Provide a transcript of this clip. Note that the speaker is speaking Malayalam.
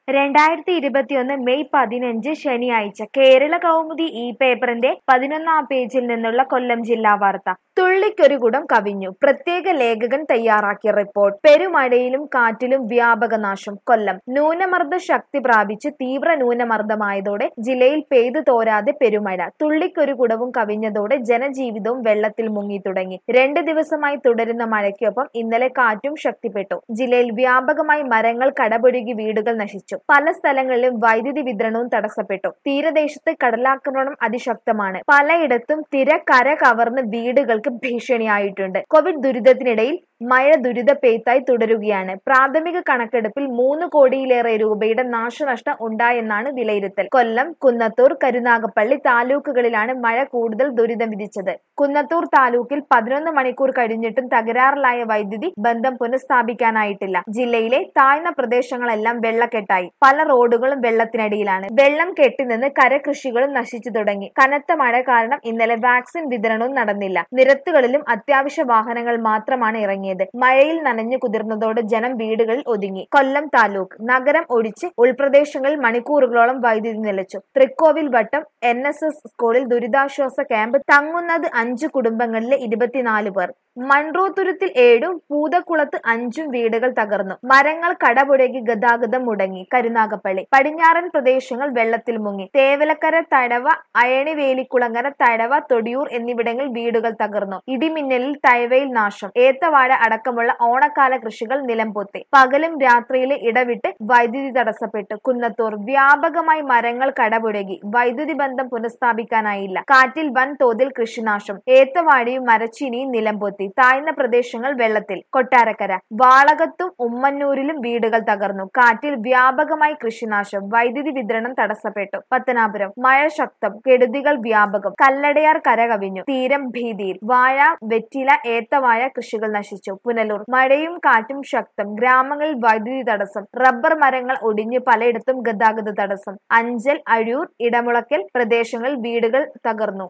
രണ്ടായിരത്തി ഇരുപത്തിയൊന്ന് മെയ് പതിനഞ്ച് ശനിയാഴ്ച കേരള കൗമുദി ഈ പേപ്പറിന്റെ പതിനൊന്നാം പേജിൽ നിന്നുള്ള കൊല്ലം ജില്ലാ വാർത്ത തുള്ളിക്കൊരു കുടം കവിഞ്ഞു പ്രത്യേക ലേഖകൻ തയ്യാറാക്കിയ റിപ്പോർട്ട് പെരുമഴയിലും കാറ്റിലും വ്യാപക നാശം കൊല്ലം ന്യൂനമർദ്ദ ശക്തി പ്രാപിച്ച് തീവ്ര ന്യൂനമർദ്ദമായതോടെ ജില്ലയിൽ പെയ്തു തോരാതെ പെരുമഴ തുള്ളിക്കൊരു കുടവും കവിഞ്ഞതോടെ ജനജീവിതവും വെള്ളത്തിൽ മുങ്ങി തുടങ്ങി രണ്ട് ദിവസമായി തുടരുന്ന മഴയ്ക്കൊപ്പം ഇന്നലെ കാറ്റും ശക്തിപ്പെട്ടു ജില്ലയിൽ വ്യാപകമായി മരങ്ങൾ കടപുരുകി വീടുകൾ നശിച്ചു പല സ്ഥലങ്ങളിലും വൈദ്യുതി വിതരണവും തടസ്സപ്പെട്ടു തീരദേശത്ത് കടലാക്രമണം അതിശക്തമാണ് പലയിടത്തും തിര കര കവർന്ന് വീടുകൾക്ക് ഭീഷണിയായിട്ടുണ്ട് കോവിഡ് ദുരിതത്തിനിടയിൽ മഴ ദുരിത പെയ്ത്തായി തുടരുകയാണ് പ്രാഥമിക കണക്കെടുപ്പിൽ മൂന്ന് കോടിയിലേറെ രൂപയുടെ നാശനഷ്ടം ഉണ്ടായെന്നാണ് വിലയിരുത്തൽ കൊല്ലം കുന്നത്തൂർ കരുനാഗപ്പള്ളി താലൂക്കുകളിലാണ് മഴ കൂടുതൽ ദുരിതം വിധിച്ചത് കുന്നത്തൂർ താലൂക്കിൽ പതിനൊന്ന് മണിക്കൂർ കഴിഞ്ഞിട്ടും തകരാറിലായ വൈദ്യുതി ബന്ധം പുനഃസ്ഥാപിക്കാനായിട്ടില്ല ജില്ലയിലെ താഴ്ന്ന പ്രദേശങ്ങളെല്ലാം വെള്ളക്കെട്ടായി പല റോഡുകളും വെള്ളത്തിനടിയിലാണ് വെള്ളം കെട്ടിനിന്ന് കരകൃഷികളും നശിച്ചു തുടങ്ങി കനത്ത മഴ കാരണം ഇന്നലെ വാക്സിൻ വിതരണവും നടന്നില്ല നിരത്തുകളിലും അത്യാവശ്യ വാഹനങ്ങൾ മാത്രമാണ് ഇറങ്ങിയത് മഴയിൽ നനഞ്ഞു കുതിർന്നതോടെ ജനം വീടുകളിൽ ഒതുങ്ങി കൊല്ലം താലൂക്ക് നഗരം ഒഴിച്ച് ഉൾപ്രദേശങ്ങളിൽ മണിക്കൂറുകളോളം വൈദ്യുതി നിലച്ചു തൃക്കോവിൽ വട്ടം എൻ എസ് എസ് സ്കൂളിൽ ദുരിതാശ്വാസ ക്യാമ്പ് തങ്ങുന്നത് അഞ്ചു കുടുംബങ്ങളിലെ ഇരുപത്തിനാല് പേർ മൺറോത്തുരുത്തിൽ ഏഴും പൂതക്കുളത്ത് അഞ്ചും വീടുകൾ തകർന്നു മരങ്ങൾ കടപുഴകി ഗതാഗതം മുടങ്ങി കരുനാഗപ്പള്ളി പടിഞ്ഞാറൻ പ്രദേശങ്ങൾ വെള്ളത്തിൽ മുങ്ങി തേവലക്കര തഴവ അയണിവേലിക്കുളങ്ങര തഴവ തൊടിയൂർ എന്നിവിടങ്ങളിൽ വീടുകൾ തകർന്നു ഇടിമിന്നലിൽ തഴവയിൽ നാശം ഏത്തവാഴ അടക്കമുള്ള ഓണക്കാല കൃഷികൾ നിലംപൊത്തി പകലും രാത്രിയിലെ ഇടവിട്ട് വൈദ്യുതി തടസ്സപ്പെട്ടു കുന്നത്തൂർ വ്യാപകമായി മരങ്ങൾ കടപുഴകി വൈദ്യുതി ബന്ധം പുനഃസ്ഥാപിക്കാനായില്ല കാറ്റിൽ വൻ തോതിൽ കൃഷിനാശം ഏത്തവാഴയും മരച്ചീനിയും നിലംപൊത്തി താഴ്ന്ന പ്രദേശങ്ങൾ വെള്ളത്തിൽ കൊട്ടാരക്കര വാളകത്തും ഉമ്മന്നൂരിലും വീടുകൾ തകർന്നു കാറ്റിൽ വ്യാപകമായി കൃഷിനാശം വൈദ്യുതി വിതരണം തടസ്സപ്പെട്ടു പത്തനാപുരം മഴ ശക്തം കെടുതികൾ വ്യാപകം കല്ലടയാർ കര കവിഞ്ഞു തീരം ഭീതിയിൽ വാഴ വെറ്റില ഏത്തവാഴ കൃഷികൾ നശിച്ചു പുനലൂർ മഴയും കാറ്റും ശക്തം ഗ്രാമങ്ങളിൽ വൈദ്യുതി തടസ്സം റബ്ബർ മരങ്ങൾ ഒടിഞ്ഞ് പലയിടത്തും ഗതാഗത തടസ്സം അഞ്ചൽ അഴൂർ ഇടമുളക്കൽ പ്രദേശങ്ങളിൽ വീടുകൾ തകർന്നു